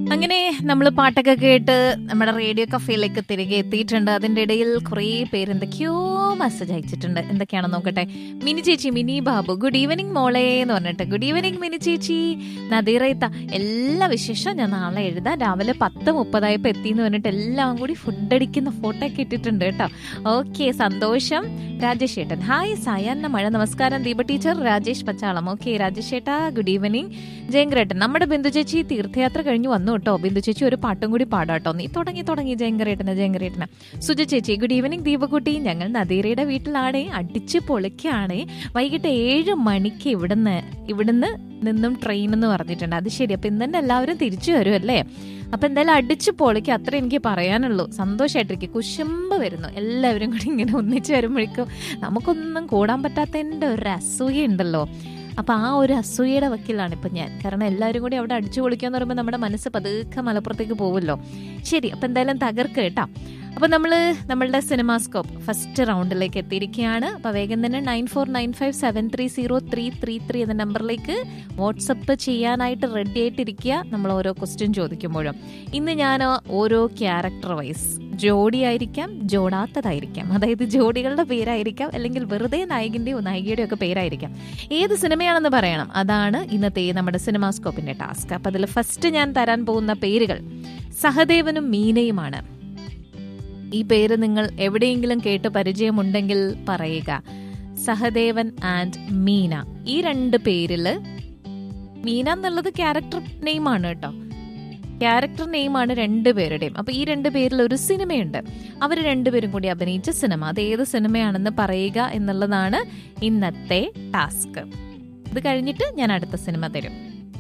അങ്ങനെ നമ്മൾ പാട്ടൊക്കെ കേട്ട് നമ്മുടെ റേഡിയോ കഫേയിലേക്ക് തിരികെ എത്തിയിട്ടുണ്ട് അതിന്റെ ഇടയിൽ കുറേ പേര് എന്തൊക്കെയോ മെസ്സേജ് അയച്ചിട്ടുണ്ട് എന്തൊക്കെയാണെന്ന് നോക്കട്ടെ മിനി ചേച്ചി മിനി ബാബു ഗുഡ് ഈവനിങ് മോളെ എന്ന് പറഞ്ഞിട്ട് ഗുഡ് ഈവനിങ് മിനി ചേച്ചി നദീറയത്ത എല്ലാ വിശേഷം ഞാൻ നാളെ എഴുതാം രാവിലെ പത്ത് മുപ്പതായപ്പോൾ എത്തി എന്ന് പറഞ്ഞിട്ട് എല്ലാം കൂടി ഫുഡ് അടിക്കുന്ന ഫോട്ടോ ഒക്കെ ഇട്ടിട്ടുണ്ട് കേട്ടോ ഓക്കെ സന്തോഷം രാജേഷ് ഏട്ടൻ ഹായ് സായാഹ്ന മഴ നമസ്കാരം ദീപ ടീച്ചർ രാജേഷ് പച്ചാളം ഓക്കെ രാജേഷ് ഏട്ടാ ഗുഡ് ഈവനിങ് ജയങ്കരേട്ടൻ നമ്മുടെ ബിന്ദു ചേച്ചി തീർത്ഥയാത്ര കഴിഞ്ഞു വന്നു കേട്ടോ ബിന്ദു ചേച്ചി ഒരു പാട്ടും കൂടി പാടാട്ടോ നീ തുടങ്ങി തുടങ്ങി ജയങ്കരേട്ടന് ജയങ്കരേട്ടന് സുജ ചേച്ചി ഗുഡ് ഈവനിങ് ദീപകുട്ടി ഞങ്ങൾ നദീറയുടെ വീട്ടിലാണേ അടിച്ച് പൊളിക്കാണേ വൈകിട്ട് ഏഴ് മണിക്ക് ഇവിടുന്ന് ഇവിടുന്ന് നിന്നും ട്രെയിൻ എന്ന് പറഞ്ഞിട്ടുണ്ട് അത് ശരി അപ്പൊ ഇന്ന് തന്നെ എല്ലാവരും തിരിച്ചു വരും അല്ലേ അപ്പൊ എന്തായാലും അടിച്ചു പൊളിക്ക് അത്ര എനിക്ക് പറയാനുള്ളൂ സന്തോഷമായിട്ടിരിക്കും കുശുമ്പ് വരുന്നു എല്ലാവരും കൂടി ഇങ്ങനെ ഒന്നിച്ചു വരുമ്പോഴേക്കും നമുക്കൊന്നും കൂടാൻ പറ്റാത്തതിന്റെ ഒരു അസൂയ ഉണ്ടല്ലോ അപ്പൊ ആ ഒരു അസൂയയുടെ വക്കിലാണ് ഇപ്പൊ ഞാൻ കാരണം എല്ലാവരും കൂടി അവിടെ അടിച്ചു പൊളിക്കാന്ന് പറയുമ്പോൾ നമ്മുടെ മനസ്സ് പതുക്കെ മലപ്പുറത്തേക്ക് പോവുമല്ലോ ശരി അപ്പൊ എന്തായാലും തകർക്ക് കേട്ടാ അപ്പൊ നമ്മള് നമ്മളുടെ സിനിമാസ്കോപ്പ് ഫസ്റ്റ് റൗണ്ടിലേക്ക് എത്തിയിരിക്കുകയാണ് അപ്പൊ വേഗം തന്നെ nine four nine five seven three zero three three three എന്ന നമ്പറിലേക്ക് വാട്സപ്പ് ചെയ്യാനായിട്ട് റെഡി ആയിട്ടിരിക്കുക നമ്മൾ ഓരോ ക്വസ്റ്റ്യൻ ചോദിക്കുമ്പോഴും ഇന്ന് ഞാൻ ഓരോ ക്യാരക്ടർ വൈസ് ജോഡിയായിരിക്കാം ജോടാത്തതായിരിക്കാം അതായത് ജോഡികളുടെ പേരായിരിക്കാം അല്ലെങ്കിൽ വെറുതെ നായകന്റെയോ നായികയുടെയോ ഒക്കെ പേരായിരിക്കാം ഏത് സിനിമയാണെന്ന് പറയണം അതാണ് ഇന്നത്തെ നമ്മുടെ സിനിമാസ്കോപ്പിന്റെ ടാസ്ക് അപ്പൊ അതിൽ ഫസ്റ്റ് ഞാൻ തരാൻ പോകുന്ന പേരുകൾ സഹദേവനും മീനയുമാണ് ഈ പേര് നിങ്ങൾ എവിടെയെങ്കിലും കേട്ട് പരിചയമുണ്ടെങ്കിൽ പറയുക സഹദേവൻ ആൻഡ് മീന ഈ രണ്ട് പേരില് മീന എന്നുള്ളത് ക്യാരക്ടർ നെയിമാണ് കേട്ടോ ക്യാരക്ടർ നെയിമാണ് രണ്ടുപേരുടെയും അപ്പൊ ഈ രണ്ട് പേരിൽ ഒരു സിനിമയുണ്ട് അവർ രണ്ടുപേരും കൂടി അഭിനയിച്ച സിനിമ അത് ഏത് സിനിമയാണെന്ന് പറയുക എന്നുള്ളതാണ് ഇന്നത്തെ ടാസ്ക് ഇത് കഴിഞ്ഞിട്ട് ഞാൻ അടുത്ത സിനിമ തരും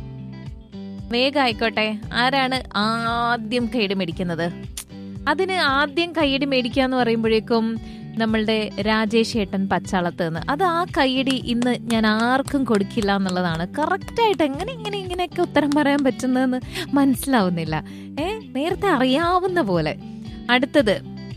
വേഗം ആയിക്കോട്ടെ ആരാണ് ആദ്യം കൈയടി മേടിക്കുന്നത് അതിന് ആദ്യം കൈയടി മേടിക്കുക എന്ന് പറയുമ്പോഴേക്കും നമ്മളുടെ രാജേഷ് ഏട്ടൻ പച്ചാളത്ത് നിന്ന് അത് ആ കൈയടി ഇന്ന് ഞാൻ ആർക്കും കൊടുക്കില്ല എന്നുള്ളതാണ് കറക്റ്റായിട്ട് എങ്ങനെ ഇങ്ങനെ ഇങ്ങനെയൊക്കെ ഉത്തരം പറയാൻ പറ്റുന്നതെന്ന് മനസ്സിലാവുന്നില്ല ഏ നേരത്തെ അറിയാവുന്ന പോലെ അടുത്തത്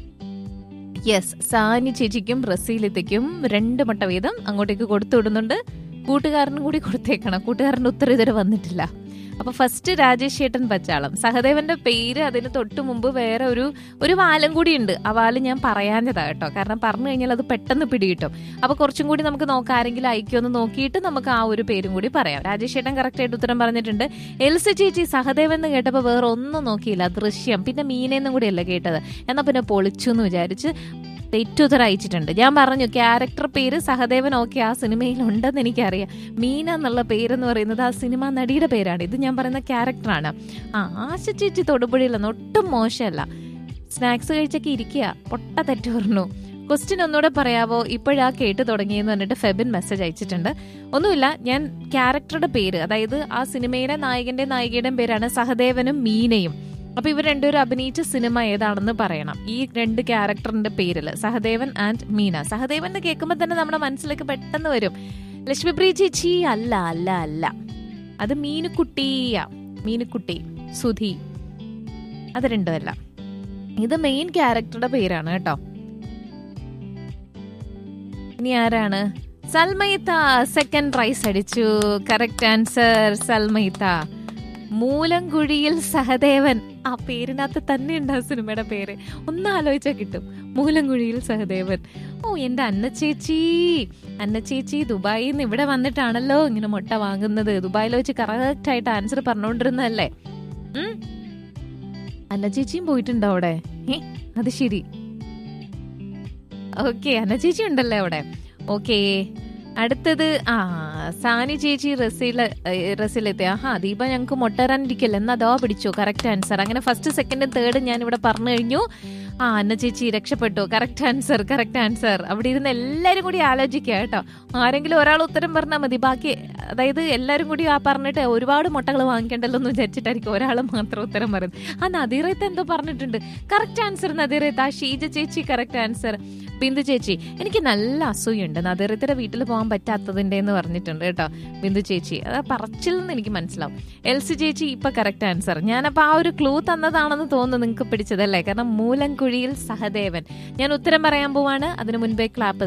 യെസ് സാനി ചേച്ചിക്കും റസീലത്തേക്കും രണ്ട് മുട്ട വീതം അങ്ങോട്ടേക്ക് കൊടുത്തു വിടുന്നുണ്ട് കൂട്ടുകാരനും കൂടി കൊടുത്തേക്കണം കൂട്ടുകാരൻ്റെ ഉത്തരം ഇതുവരെ വന്നിട്ടില്ല അപ്പൊ ഫസ്റ്റ് രാജേഷ് ചേട്ടൻ പച്ചാളം സഹദേവന്റെ പേര് അതിന് തൊട്ട് മുമ്പ് വേറെ ഒരു ഒരു വാലം കൂടി ഉണ്ട് ആ വാല് ഞാൻ പറയാഞ്ഞതാ കേട്ടോ കാരണം പറഞ്ഞു കഴിഞ്ഞാൽ അത് പെട്ടെന്ന് പിടികിട്ടും അപ്പൊ കുറച്ചും കൂടി നമുക്ക് നോക്കാം ആരെങ്കിലും അയക്കുമെന്ന് നോക്കിയിട്ട് നമുക്ക് ആ ഒരു പേരും കൂടി പറയാം രാജേഷ് ചേട്ടൻ കറക്റ്റ് ആയിട്ട് ഉത്തരം പറഞ്ഞിട്ടുണ്ട് എൽസ ചേച്ചി സഹദേവൻ എന്ന് കേട്ടപ്പോൾ വേറെ ഒന്നും നോക്കിയില്ല ദൃശ്യം പിന്നെ മീനെന്നും കൂടിയല്ല കേട്ടത് എന്നാ പിന്നെ പൊളിച്ചു എന്ന് വിചാരിച്ച് തെറ്റുത്തരം അയച്ചിട്ടുണ്ട് ഞാൻ പറഞ്ഞു ക്യാരക്ടർ പേര് സഹദേവൻ ഓക്കെ ആ സിനിമയിൽ ഉണ്ടെന്ന് എനിക്കറിയാം മീന എന്നുള്ള പേരെന്ന് പറയുന്നത് ആ സിനിമ നടിയുടെ പേരാണ് ഇത് ഞാൻ പറയുന്ന ക്യാരക്ടറാണ് ആ ആശ ചേച്ചി തൊടുപുഴയില്ലെന്ന് ഒട്ടും മോശമല്ല സ്നാക്സ് കഴിച്ചൊക്കെ ഇരിക്കുക പൊട്ട തെറ്റ് പറഞ്ഞു ക്വസ്റ്റ്യൻ ഒന്നുകൂടെ പറയാവോ ഇപ്പോഴാ കേട്ട് തുടങ്ങിയെന്ന് പറഞ്ഞിട്ട് ഫെബിൻ മെസ്സേജ് അയച്ചിട്ടുണ്ട് ഒന്നുമില്ല ഞാൻ ക്യാരക്ടറുടെ പേര് അതായത് ആ സിനിമയിലെ നായകന്റെ നായികയുടെയും പേരാണ് സഹദേവനും മീനയും അപ്പൊ ഇവർ രണ്ടുപേരും അഭിനയിച്ച സിനിമ ഏതാണെന്ന് പറയണം ഈ രണ്ട് ക്യാരക്ടറിന്റെ പേരില് സഹദേവൻ ആൻഡ് മീന സഹദേവൻ എന്ന് കേൾക്കുമ്പോൾ തന്നെ നമ്മുടെ മനസ്സിലേക്ക് പെട്ടെന്ന് വരും ലക്ഷ്മിപ്രിയ ചേച്ചി അല്ല അല്ല അല്ല അത് മീനുക്കുട്ടിയാ മീനുക്കുട്ടി സുധി അത് രണ്ടുമല്ല ഇത് മെയിൻ ക്യാരക്ടറുടെ പേരാണ് കേട്ടോ ഇനി ആരാണ് സൽമയിത്ത സെക്കൻഡ് പ്രൈസ് അടിച്ചു കറക്റ്റ് ആൻസർ സൽമയിത്ത മൂലംകുഴിയിൽ സഹദേവൻ ആ പേരിനകത്ത് തന്നെ ഉണ്ട് ആ സിനിമയുടെ പേര് ഒന്ന് ആലോചിച്ചാൽ കിട്ടും മൂലംകുഴിയിൽ സഹദേവൻ ഓ എന്റെ അന്ന ചേച്ചി അന്ന ചേച്ചി ദുബായിൽ നിന്ന് ഇവിടെ വന്നിട്ടാണല്ലോ ഇങ്ങനെ മുട്ട വാങ്ങുന്നത് ദുബായിൽ വെച്ച് കറക്റ്റ് ആയിട്ട് ആൻസർ പറഞ്ഞുകൊണ്ടിരുന്നതല്ലേ ഉം അന്ന ചേച്ചിയും പോയിട്ടുണ്ടോ അവിടെ ഏ അത് ശരി ഓക്കെ അന്ന ചേച്ചി ഉണ്ടല്ലേ അവിടെ ഓക്കേ അടുത്തത് ആ സാനി ചേച്ചി റസീല റസീലെത്തി ആഹാ ദീപ ഞങ്ങൾക്ക് മുട്ടറാനിരിക്കല്ലോ എന്നാ അതോ പിടിച്ചു കറക്റ്റ് ആൻസർ അങ്ങനെ ഫസ്റ്റ് സെക്കൻഡും തേർഡും ഞാൻ ഇവിടെ പറഞ്ഞു കഴിഞ്ഞു ആ അന്ന ചേച്ചി രക്ഷപ്പെട്ടു കറക്റ്റ് ആൻസർ കറക്റ്റ് ആൻസർ അവിടെ ഇരുന്ന് എല്ലാവരും കൂടി ആലോചിക്കുക കേട്ടോ ആരെങ്കിലും ഒരാൾ ഉത്തരം പറഞ്ഞാൽ മതി ബാക്കി അതായത് എല്ലാവരും കൂടി ആ പറഞ്ഞിട്ട് ഒരുപാട് മുട്ടകൾ വാങ്ങിക്കണ്ടല്ലോ എന്ന് വിചാരിച്ചിട്ടായിരിക്കും ഒരാൾ മാത്രം ഉത്തരം പറയുന്നത് ആ നദീറത്ത് എന്തോ പറഞ്ഞിട്ടുണ്ട് കറക്റ്റ് ആൻസർ നദീറത്ത് ആ ഷീജ ചേച്ചി കറക്റ്റ് ആൻസർ ബിന്ദു ചേച്ചി എനിക്ക് നല്ല അസൂയുണ്ട് നദീറത്തിന്റെ വീട്ടിൽ പോകാൻ പറ്റാത്തതിന്റെ എന്ന് പറഞ്ഞിട്ടുണ്ട് കേട്ടോ ബിന്ദു ചേച്ചി അത് പറച്ചിൽ നിന്ന് എനിക്ക് മനസ്സിലാവും എൽസി ചേച്ചി ഇപ്പൊ കറക്റ്റ് ആൻസർ ഞാനപ്പോ ആ ഒരു ക്ലൂ തന്നതാണെന്ന് തോന്നുന്നു നിങ്ങൾക്ക് പിടിച്ചതല്ലേ കാരണം മൂലംകുഴിയിൽ സഹദേവൻ ഞാൻ ഉത്തരം പറയാൻ പോവാണ് അതിനു മുൻപേ ക്ലാപ്പ്